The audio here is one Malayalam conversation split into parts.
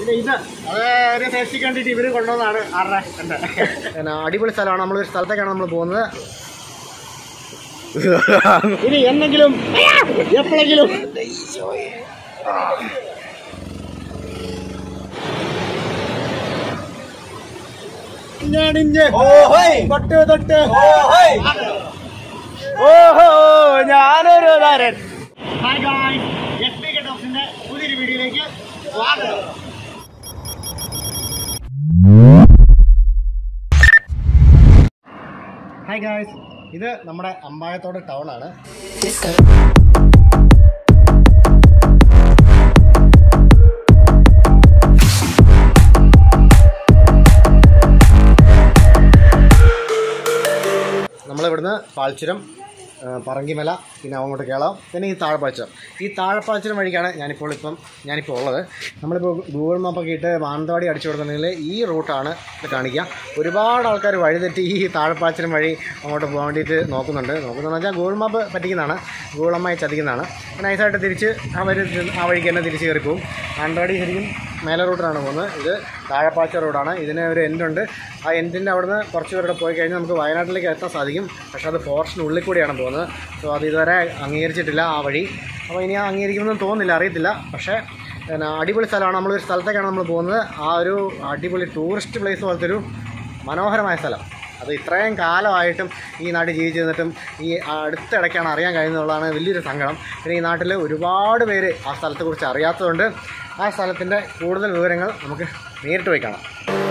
പിന്നെ ഇത് അത് ഒരു സേഫ്റ്റിക്ക് വേണ്ടിയിട്ട് ഇവർ കൊണ്ടുവന്നാണ് ആരുടെ എൻ്റെ പിന്നെ അടിപൊളി സ്ഥലമാണ് നമ്മളൊരു സ്ഥലത്തേക്കാണ് നമ്മൾ പോകുന്നത് ഇനി എന്തെങ്കിലും എപ്പോഴെങ്കിലും ഞാനിഞ്ഞ് തൊട്ട് തൊട്ട് ഓഹോ ഞാനൊരു താരൻ ഹായ് ഗായ് എസ് പി കെ ടോക്സിന്റെ പുതിയൊരു വീഡിയോയിലേക്ക് സ്വാഗതം ഹായ് ഗായ്സ് ഇത് നമ്മുടെ അമ്പായത്തോട് ടൗൺ ആണ് നമ്മളിവിടുന്ന് പാൽച്ചുരം ആ, പറങ്കിമല പിന്നെ അങ്ങോട്ട് കേളാം പിന്നെ ഈ താഴപ്പാച്ചുരം ഈ താഴപ്പാച്ചുരം വഴിക്കാണ് ഞാനിപ്പോൾ ഇപ്പം ഞാനിപ്പോൾ ഉള്ളത് നമ്മളിപ്പോൾ ഗൂഗിൾ മാപ്പൊക്കെ ഇട്ട് മാനന്തവാടി അടിച്ചു കൊടുക്കുന്നുണ്ടെങ്കിൽ ഈ റൂട്ടാണ് ഇത് കാണിക്കുക ഒരുപാട് ആൾക്കാർ വഴിതെറ്റി ഈ താഴപ്പാച്ചുരം വഴി അങ്ങോട്ട് പോകാൻ വേണ്ടിയിട്ട് നോക്കുന്നുണ്ട് നോക്കുന്നതെന്ന് വെച്ചാൽ ഗൂഗിൾ മാപ്പ് പറ്റിക്കുന്നതാണ് ഗൂഗിൾ അമ്മായി ചതിക്കുന്നതാണ് നൈസായിട്ട് തിരിച്ച് അവർ ആ വഴിക്ക് തന്നെ തിരിച്ച് കയറി പോകും മാനന്തവാടി ശരിക്കും മേലെ റൂട്ടിലാണ് പോകുന്നത് ഇത് താഴെപ്പാച്ച റോഡാണ് ഇതിന് ഒരു എൻഡുണ്ട് ആ എൻഡിൻ്റെ അവിടുന്ന് കുറച്ച് പേരുടെ പോയി കഴിഞ്ഞാൽ നമുക്ക് വയനാട്ടിലേക്ക് എത്താൻ സാധിക്കും പക്ഷേ അത് ഫോറസ്റ്റിനുള്ളിൽ കൂടിയാണ് പോകുന്നത് സോ അത് ഇതുവരെ അംഗീകരിച്ചിട്ടില്ല ആ വഴി അപ്പോൾ ഇനി ആ അംഗീകരിക്കുമെന്ന് തോന്നുന്നില്ല അറിയത്തില്ല പക്ഷേ പിന്നെ അടിപൊളി സ്ഥലമാണ് നമ്മളൊരു സ്ഥലത്തേക്കാണ് നമ്മൾ പോകുന്നത് ആ ഒരു അടിപൊളി ടൂറിസ്റ്റ് പ്ലേസ് പോലത്തെ ഒരു മനോഹരമായ സ്ഥലം അത് ഇത്രയും കാലമായിട്ടും ഈ നാട്ടിൽ ജീവിച്ചു നിന്നിട്ടും ഈ അടുത്തിടയ്ക്കാണ് അറിയാൻ കഴിയുന്നതുള്ളതാണ് വലിയൊരു സങ്കടം പിന്നെ ഈ നാട്ടിൽ ഒരുപാട് പേര് ആ സ്ഥലത്തെക്കുറിച്ച് അറിയാത്തതുകൊണ്ട് ആ സ്ഥലത്തിൻ്റെ കൂടുതൽ വിവരങ്ങൾ നമുക്ക് നേരിട്ട് പോയി കാണാം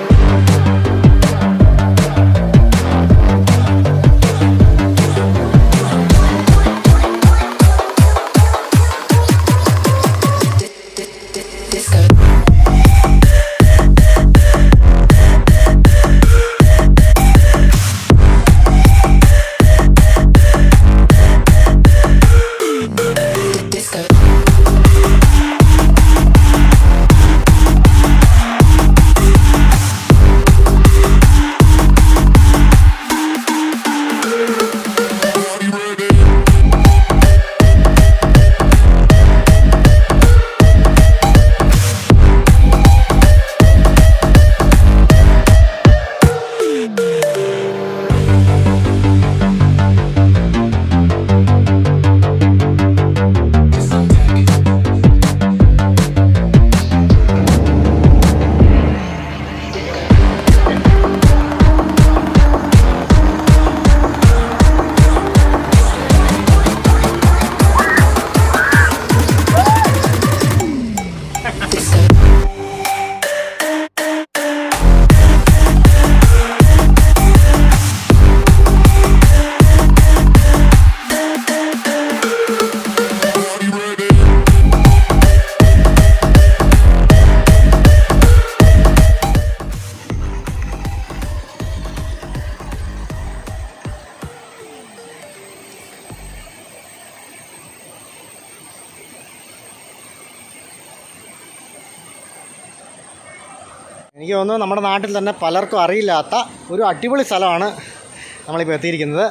എനിക്ക് തോന്നുന്നു നമ്മുടെ നാട്ടിൽ തന്നെ പലർക്കും അറിയില്ലാത്ത ഒരു അടിപൊളി സ്ഥലമാണ് നമ്മളിപ്പോൾ എത്തിയിരിക്കുന്നത്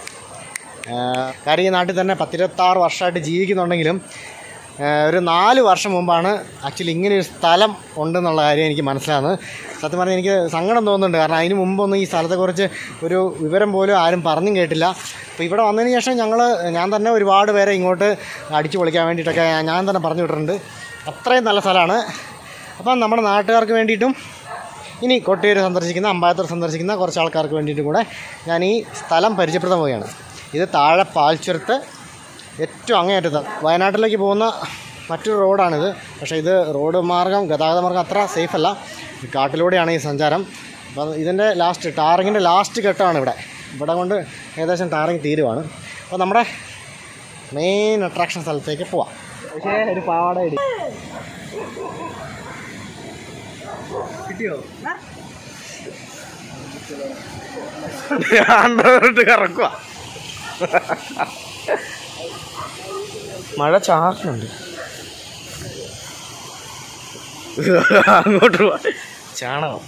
ആ, കാര്യം ഈ നാട്ടിൽ തന്നെ പത്തിരുപത്താറ് വർഷമായിട്ട് ജീവിക്കുന്നുണ്ടെങ്കിലും ആ, ഒരു നാല് വർഷം മുമ്പാണ് ആക്ച്വലി ഇങ്ങനെ ഒരു സ്ഥലം ഉണ്ടെന്നുള്ള കാര്യം എനിക്ക് മനസ്സിലാകുന്നത് സത്യം പറഞ്ഞാൽ എനിക്ക് സങ്കടം തോന്നുന്നുണ്ട് കാരണം അതിന് മുമ്പൊന്നും ഈ സ്ഥലത്തെക്കുറിച്ച് ഒരു വിവരം പോലും ആരും പറഞ്ഞും കേട്ടില്ല അപ്പോൾ ഇവിടെ വന്നതിന് ശേഷം ഞങ്ങൾ ഞാൻ തന്നെ ഒരുപാട് പേരെ ഇങ്ങോട്ട് അടിച്ചു പൊളിക്കാൻ വേണ്ടിയിട്ടൊക്കെ ഞാൻ തന്നെ പറഞ്ഞു വിട്ടിട്ടുണ്ട് അത്രയും നല്ല സ്ഥലമാണ് അപ്പം നമ്മുടെ നാട്ടുകാർക്ക് വേണ്ടിയിട്ടും ഇനി കൊട്ടിയൂർ സന്ദർശിക്കുന്ന അമ്പായത്തൂർ സന്ദർശിക്കുന്ന കുറച്ച് ആൾക്കാർക്ക് വേണ്ടിയിട്ടും കൂടെ ഞാൻ ഈ സ്ഥലം പരിചയപ്പെടുത്താൻ പോവുകയാണ് ഇത് താഴെ പാൽച്ചുരത്ത് ഏറ്റവും അങ്ങേയറ്റത്ത് വയനാട്ടിലേക്ക് പോകുന്ന മറ്റൊരു റോഡാണിത് പക്ഷേ ഇത് റോഡ് മാർഗം ഗതാഗത മാർഗം അത്ര സേഫ് അല്ല ഇത് കാട്ടിലൂടെയാണ് ഈ സഞ്ചാരം അപ്പോൾ ഇതിൻ്റെ ലാസ്റ്റ് ടാറിങ്ങിൻ്റെ ലാസ്റ്റ് ഘട്ടമാണ് ഇവിടെ ഇവിടെ കൊണ്ട് ഏകദേശം ടാറിങ് തീരുവാണ് അപ്പോൾ നമ്മുടെ മെയിൻ അട്രാക്ഷൻ സ്ഥലത്തേക്ക് പോവാം പക്ഷേ ഒരു പാവാട ഇടി കിട്ടിയോ ആണ്ടോട്ട് കറക്കുക മഴ ചാറുന്നുണ്ട് അങ്ങോട്ട് പോവാ ചാണകം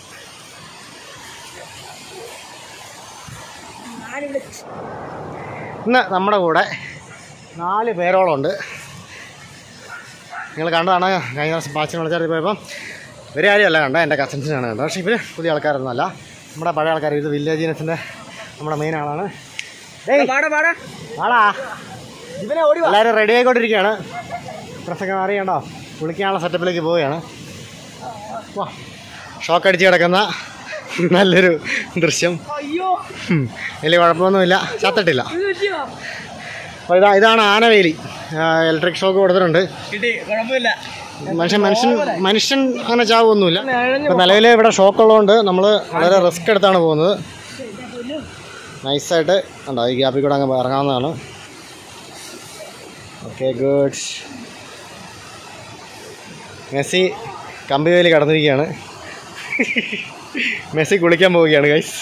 ഇന്ന് നമ്മുടെ കൂടെ നാല് പേരോളം ഉണ്ട് നിങ്ങൾ കണ്ടതാണ് കഴിഞ്ഞ പ്രാവശ്യം പാച്ചിന് വിളിച്ചാൽ പോയപ്പം ഇവരെ ആരെയല്ല കണ്ടോ എൻ്റെ കസിൻസിനാണ് കണ്ടോ പക്ഷേ ഇവർ പുതിയ ആൾക്കാരൊന്നുമല്ല നമ്മുടെ പഴയ ആൾക്കാർ ഇത് വില്ലേജിനസിൻ്റെ നമ്മുടെ മെയിൻ ആളാണ് ഡേയ് ആളാ എല്ലാവരും റെഡി ആയിക്കൊണ്ടിരിക്കുകയാണ് ഡ്രസ്സൊക്കെ മാറിയണ്ടോ കുളിക്കാനുള്ള സെറ്റപ്പിലേക്ക് പോവുകയാണ് വാ ഷോക്ക് അടിച്ച് കിടക്കുന്ന നല്ലൊരു ദൃശ്യം ഉം. വലിയ കുഴപ്പമൊന്നുമില്ല ചത്തിട്ടില്ല അപ്പോൾ ഇതാ ഇതാണ് ആനവേലി ഇലക്ട്രിക് ഷോക്ക് കൊടുത്തിട്ടുണ്ട് കിട്ടി കുഴപ്പമില്ല മനുഷ്യൻ മനുഷ്യൻ മനുഷ്യൻ അങ്ങനെ ചാവൊന്നുമില്ല ഇപ്പം നിലവിൽ ഇവിടെ ഷോക്ക് ഉള്ളതുകൊണ്ട് നമ്മൾ വളരെ റിസ്ക് എടുത്താണ് പോകുന്നത് നൈസായിട്ട് ഉണ്ടോ ഈ ഗ്യാപ്പിൽ കൂടെ അങ്ങ് ഇറങ്ങാവുന്നതാണ് ഓക്കെ ഗുഡ് മെസ്സി കമ്പിവേലി കടന്നിരിക്കുകയാണ് മെസ്സി കുളിക്കാൻ പോവുകയാണ് ഗൈസ്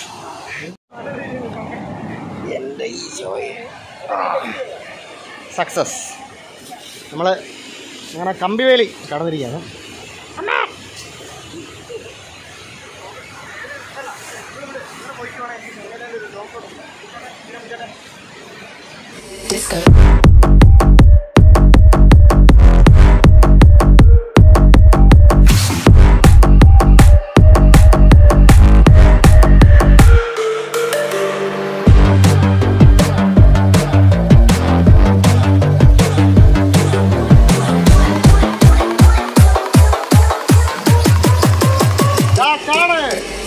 സക്സസ് നമ്മൾ അങ്ങനെ കമ്പിവേലി കടന്നിരിക്കുകയാണ് ദാ കാണ്.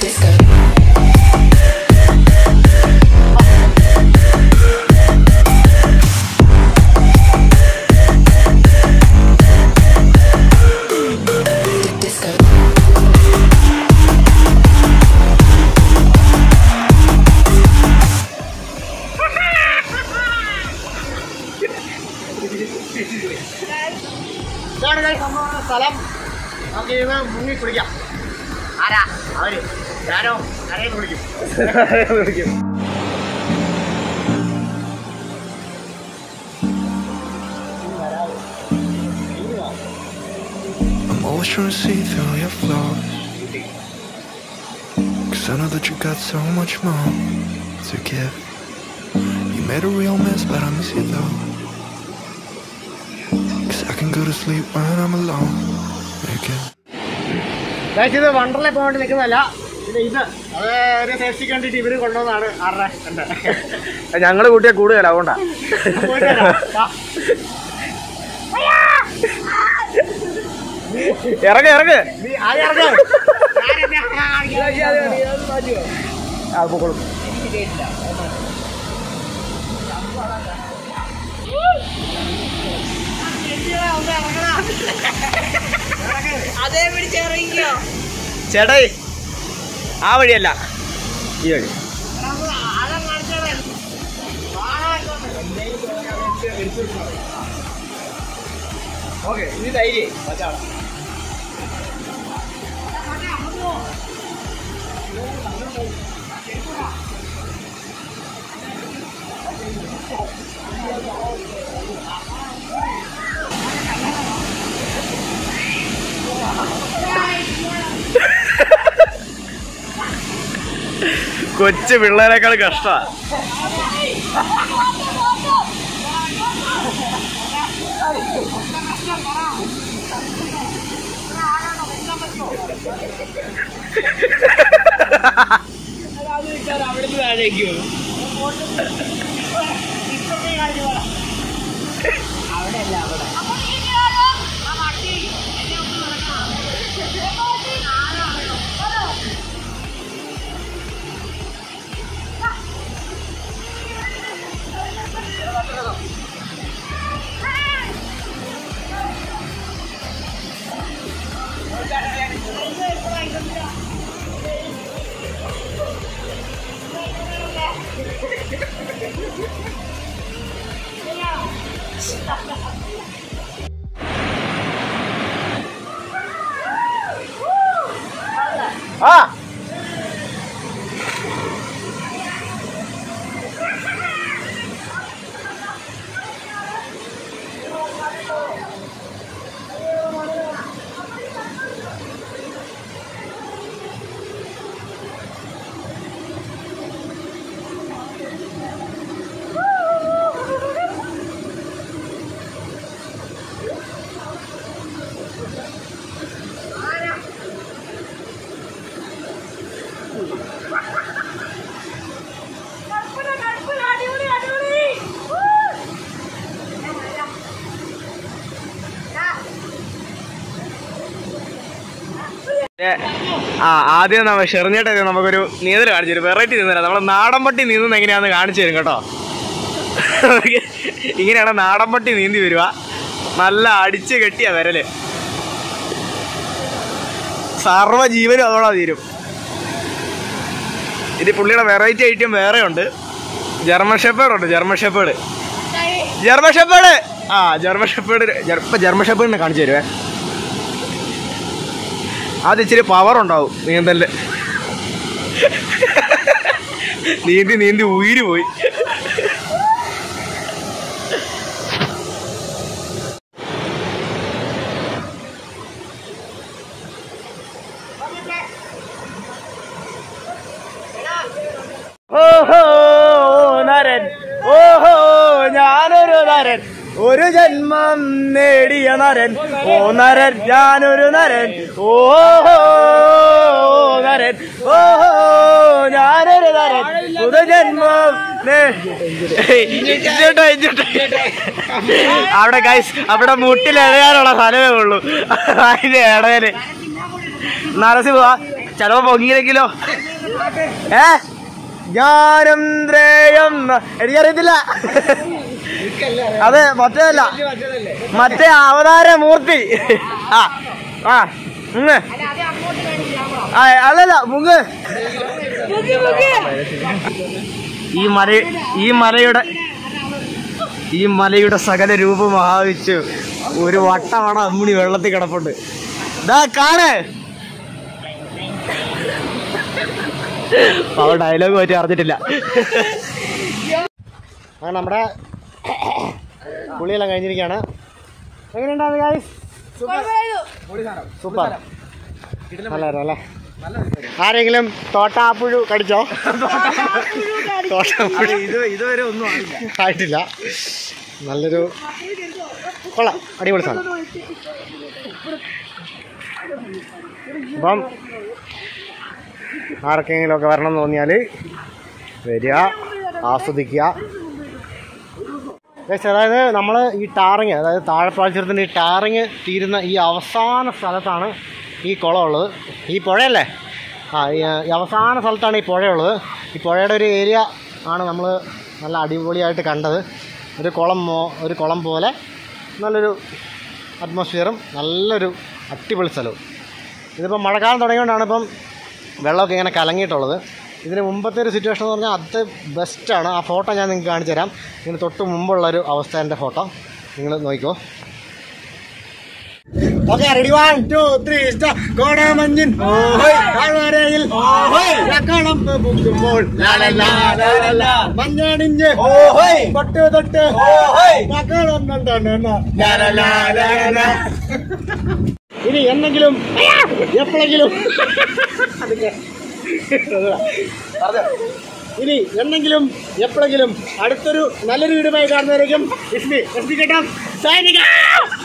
ഇതാണ് guys നമ്മുടെ സ്ഥലം നമുക്ക് ഇരുന്ന് മുങ്ങി കുളിക്കാം ആരാ അവര് ഞാനോ കരയിൽ വിളിക്കും I'm always trying to see through your flaws. Cause I know that you got so much more to give. You made a real mess, but I miss you though. Cause I can go to sleep when I'm alone again. Guys ഇത് വണ്ടർലേ പോകാൻ വേണ്ടി നിൽക്കുന്നതല്ല ഇത് ഇത് അത് ഒരു സേഫ്റ്റിക്ക് വേണ്ടിയിട്ട് ഇവര് കൊണ്ടുവന്നതാണ് ആരുടെ എൻ്റെ ഞങ്ങള് കൂട്ടിയാ കൂടുതൽ അതുകൊണ്ടാ പോയിട്ട് വരാം. വാ. ഇറങ്ങ ഇറങ്ങ് നീ ആദ്യം ഇറങ്ങ്. ഞാനെന്നെ കാണിക്കാം. ആ പൊക്കോളും അതേ പിടിച്ചിറങ്ങിയോ ചേട്ടാ ആ വഴിയല്ല ഈ വഴി ഓക്കെ ഇത് ധൈര്യം കൊച്ചു പിള്ളേരെക്കാൾ കഷ്ട ആ ഏ, ആ ആദ്യം നമ്മ ഷെറിഞ്ഞേട്ടെ നമുക്കൊരു നീന്തൽ കാണിച്ചു തരും വെറൈറ്റി നീന്തല നമ്മൾ നാടൻ പട്ടി നീന്തുന്ന എങ്ങനെയാന്ന് കാണിച്ചു തരും കേട്ടോ ഇങ്ങനെയാണ് നാടൻ പട്ടി നീന്തി വരുക നല്ല അടിച്ച് കെട്ടിയ വിരല് സർവ്വ ജീവനും അതോടെ തീരും ഇത് പുള്ളിയുടെ വെറൈറ്റി ഐറ്റം വേറെ ഉണ്ട് ജർമ്മൻ ഷെപ്പേഡ് ഉണ്ട് ജർമ്മൻ ഷെപ്പേഡ് ജർമ്മൻ ഷെപ്പേഡ് ആ ജർമ്മൻ ഷെപ്പേഡ് ഇപ്പൊ ജർമ്മൻ ഷെപ്പേഡിനെ കാണിച്ചു തരുവേ അത് ഇച്ചിരി പവർ ഉണ്ടാവും നീന്തലില് നീന്തി നീന്തി ഉയിര് പോയി ഓഹോ നരൻ ഓഹോ ഞാനൊരു നരൻ ഒരു ജന്മം നേടിയ നരൻ ഓ നരൻ ഞാനൊരു നരൻ ഓഹോ നരൻ ഓഹോ ഞാനൊരു നരൻ പുതുജന്മം നേ- ഇങ്ങോട്ടോ, ഇങ്ങോട്ടോ. അവിടെ ഗൈസ് അവിടെ മുട്ടിൽ ഇഴയാനുള്ള സ്ഥലമേ ഉള്ളൂ അതിന്റെ ഇടയില് നരസിംഹ ചിലപ്പോ പൊങ്ങിയില്ലെങ്കിലോ ഏ ജ്ഞാനം ത്രേയം ന- എനിക്കറിയത്തില്ല അതെ മറ്റേതല്ല മറ്റേ അവതാര മൂർത്തി ആ ആ മുങ്ങ് ആ അല്ലല്ല മുങ്ങ് ഈ മല ഈ മലയുടെ ഈ മലയുടെ സകല രൂപമാവിച്ച് ഒരു വട്ടവണ അമ്മിണി വെള്ളത്തിൽ കിടപ്പുണ്ട് ദാ കാണ് അവ ഡയലോഗ് പറ്റി അറിഞ്ഞിട്ടില്ല അങ്ങനെ നമ്മുടെ പുളിയെല്ലാം കഴിഞ്ഞിരിക്കുകയാണ് എങ്ങനെയുണ്ടാവും ഗായ്സ് സൂപ്പർ നല്ലായിരുന്നു അല്ലേ ആരെങ്കിലും തോട്ടാപ്പുഴു കടിച്ചോ തോട്ടാപ്പുഴു ഇത് ഇതുവരെ ഒന്നും ആയില്ല ആയിട്ടില്ല നല്ലൊരു കൊള്ളാം അടിപൊളി സാധനം അപ്പം ആർക്കെങ്കിലും ഒക്കെ വരണം എന്ന് തോന്നിയാൽ വരിക ആസ്വദിക്കുക Guys, അതായത് നമ്മൾ ഈ ടാറിങ് അതായത് താഴെപ്പാഴ്ചരത്തിൻ്റെ ഈ ടാറിങ് തീരുന്ന ഈ അവസാന സ്ഥലത്താണ് ഈ കുളമുള്ളത് ഈ പുഴയല്ലേ ആ ഈ ഈ അവസാന സ്ഥലത്താണ് ഈ പുഴയുള്ളത് ഈ പുഴയുടെ ഒരു ഏരിയ ആണ് നമ്മൾ നല്ല അടിപൊളിയായിട്ട് കണ്ടത് ഒരു കുളം മോ ഒരു കുളം പോലെ നല്ലൊരു അറ്റ്മോസ്ഫിയറും നല്ലൊരു അടിപൊളി സ്ഥലവും ഇതിപ്പോൾ മഴക്കാലം തുടങ്ങിയോണ്ടാണ് ഇപ്പം വെള്ളമൊക്കെ ഇങ്ങനെ കലങ്ങിയിട്ടുള്ളത് ഇതിന് മുമ്പത്തെ ഒരു സിറ്റുവേഷൻ എന്ന് പറഞ്ഞാൽ അത് ബെസ്റ്റാണ് ആ ഫോട്ടോ ഞാൻ നിങ്ങൾക്ക് കാണിച്ചു തരാം ഇതിന് തൊട്ട് മുമ്പുള്ളൊരു അവസ്ഥേൻ്റെ ഫോട്ടോ നിങ്ങൾ നോക്കിക്കോ okay ready one two three start കോടമഞ്ഞിൻ ഓഹോയ് താഴ്വരയിൽ ഓഹോയ് ലക്കളം പൂക്കുമ്പോൾ ലാലലാ ലാലലാ മഞ്ഞണിഞ്ഞ് ഓഹോയ് തൊട്ട് തൊട്ട് ഓഹോയ് ലക്കളം കണ്ടോ ലാലലാ ലാലലാ ഇനി എന്നെങ്കിലും എപ്പോഴെങ്കിലും ഇനി എന്നെങ്കിലും എപ്പോഴെങ്കിലും അടുത്തൊരു നല്ലൊരു വീടുമായി കാണുന്നവരേക്കും ഇസ്മി എസ് കേട്ടോ സൈനിക